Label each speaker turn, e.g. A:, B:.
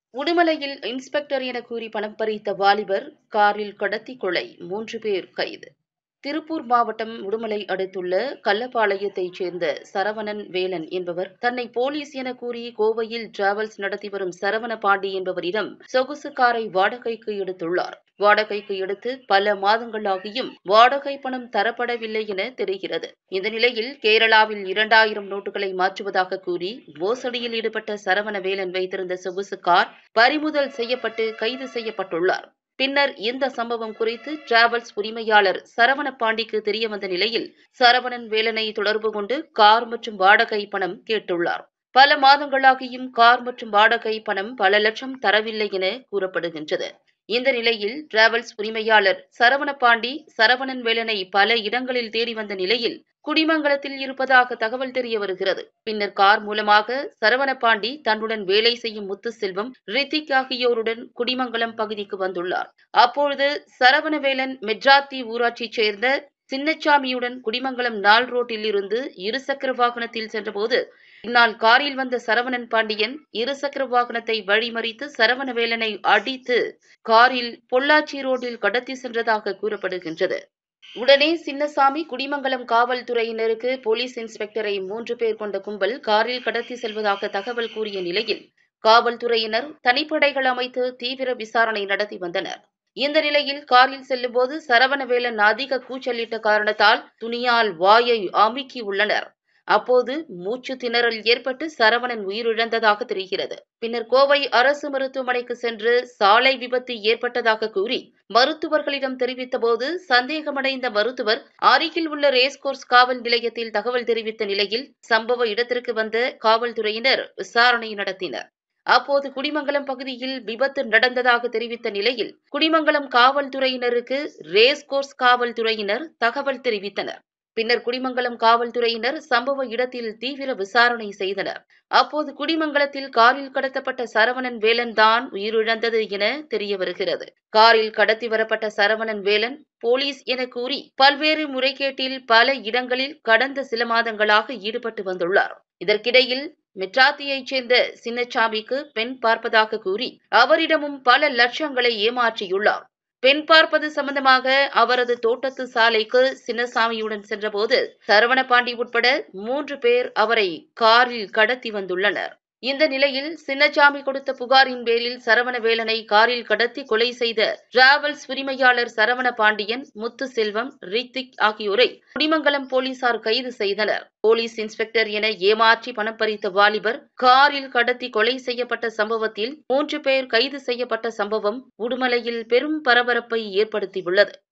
A: உடுமலையில் inspector என கூறி பணம் பறித்த வாலிபர் காரில் கடத்தி கொலை மூன்று பேர் கைது திருப்பூர் மாவட்டம் உடுமலை அடுத்துள்ள கள்ளப்பாளையத்தைச் சேர்ந்த சரவணன் வேலன் என்பவர் தன்னை போலீஸ் என கூறி கோவையில் டிராவல்ஸ் நடத்தி வரும் சரவண பாண்டி என்பவரிடம் சொகுசு காரை வாடகைக்கு எடுத்துள்ளார் வாடகைக்கு எடுத்து பல மாதங்களாகியும் வாடகை பணம் தரப்படவில்லை என தெரிகிறது இந்த நிலையில் கேரளாவில் இரண்டாயிரம் நோட்டுகளை மாற்றுவதாக கூறி மோசடியில் ஈடுபட்ட சரவணவேலன் வைத்திருந்த சொகுசு கார் பறிமுதல் செய்யப்பட்டு கைது செய்யப்பட்டுள்ளார் பின்னர் இந்த சம்பவம் குறித்து டிராவல்ஸ் உரிமையாளர் சரவண பாண்டிக்கு தெரியவந்த நிலையில் சரவணன் வேலனை தொடர்பு கொண்டு கார் மற்றும் வாடகை பணம் கேட்டுள்ளார் பல மாதங்களாகியும் கார் மற்றும் வாடகை பணம் பல லட்சம் தரவில்லை என கூறப்படுகின்றது இந்த நிலையில் டிராவல்ஸ் உரிமையாளர் சரவண பாண்டி சரவணன் வேலனை பல இடங்களில் தேடி வந்த நிலையில் குடிமங்கலத்தில் இருப்பதாக தகவல் தெரிய வருகிறது பின்னர் கார் மூலமாக சரவணபாண்டி தன்னுடன் வேலை செய்யும் முத்துசெல்வம் ரித்திக் ஆகியோருடன் குடிமங்கலம் பகுதிக்கு வந்துள்ளார் அப்பொழுது சரவணவேலன் மெட்ராத்தி ஊராட்சியைச் சேர்ந்த சின்னச்சாமியுடன் குடிமங்கலம் நாள் ரோட்டில் இருந்து இருசக்கர வாகனத்தில் சென்றபோது பின்னால் காரில் வந்த சரவணன் பாண்டியன் இருசக்கர வாகனத்தை வழிமறித்து சரவணவேலனை அடித்து காரில் பொள்ளாச்சி ரோட்டில் கடத்தி சென்றதாக கூறப்படுகின்றது உடனே சின்னசாமி குடிமங்கலம் காவல்துறையினருக்கு போலீஸ் இன்ஸ்பெக்டரை மூன்று பேர் கொண்ட கும்பல் காரில் கடத்தி செல்வதாக தகவல் கூறிய நிலையில் காவல்துறையினர் தனிப்படைகள் அமைத்து தீவிர விசாரணை நடத்தி வந்தனர் இந்த நிலையில் காரில் செல்லும்போது சரவணவேலன் அதிக கூச்சலிட்ட காரணத்தால் துணியால் வாயை அமுக்கி உள்ளனர் அப்போது மூச்சு திணறல் ஏற்பட்டு சரவணன் உயிரிழந்ததாக தெரிகிறது பின்னர் கோவை அரசு மருத்துவமனைக்கு சென்று சாலை விபத்து ஏற்பட்டதாக கூறி மருத்துவர்களிடம் தெரிவித்தபோது சந்தேகமடைந்த மருத்துவர் அருகில் உள்ள ரேஸ்கோர்ஸ் காவல் நிலையத்தில் தகவல் தெரிவித்த நிலையில் சம்பவ இடத்திற்கு வந்த காவல்துறையினர் விசாரணை நடத்தினர் அப்போது குடிமங்கலம் பகுதியில் விபத்து நடந்ததாக தெரிவித்த நிலையில் குடிமங்கலம் காவல்துறையினருக்கு ரேஸ்கோர்ஸ் காவல்துறையினர் தகவல் தெரிவித்தனர் பின்னர் குடிமங்கலம் காவல்துறையினர் சம்பவ இடத்தில் தீவிர விசாரணை செய்தனர் அப்போது குடிமங்கலத்தில் காரில் கடத்தப்பட்ட சரவணன் வேலன் தான் உயிரிழந்தது என தெரிய வருகிறது காரில் கடத்தி வரப்பட்ட சரவணன் வேலன் போலீஸ் என கூறி பல்வேறு முறைகேட்டில் பல இடங்களில் கடந்த சில மாதங்களாக ஈடுபட்டு வந்துள்ளார் இதற்கிடையில் மெட்ராத்தியைச் சேர்ந்த சின்னச்சாமிக்கு பெண் பார்ப்பதாக கூறி அவரிடமும் பல லட்சங்களை ஏமாற்றியுள்ளார் பெண் பார்ப்பது சம்பந்தமாக அவரது தோட்டத்து சாலைக்கு சின்னசாமியுடன் சென்றபோது சரவணபாண்டி உட்பட மூன்று பேர் அவரை காரில் கடத்தி வந்துள்ளனர் இந்த நிலையில் சின்னசாமி கொடுத்த புகாரின் பேரில் சரவணவேலனை காரில் கடத்தி கொலை செய்த டிராவல்ஸ் உரிமையாளர் சரவண பாண்டியன் முத்துசெல்வம் ரித்திக் ஆகியோரை குடிமங்கலம் போலீசார் கைது செய்தனர் போலீஸ் இன்ஸ்பெக்டர் என ஏமாற்றி பணம் பறித்த வாலிபர் காரில் கடத்தி கொலை செய்யப்பட்ட சம்பவத்தில் மூன்று பேர் கைது செய்யப்பட்ட சம்பவம் உடுமலையில் பெரும் பரபரப்பை ஏற்படுத்தியுள்ளது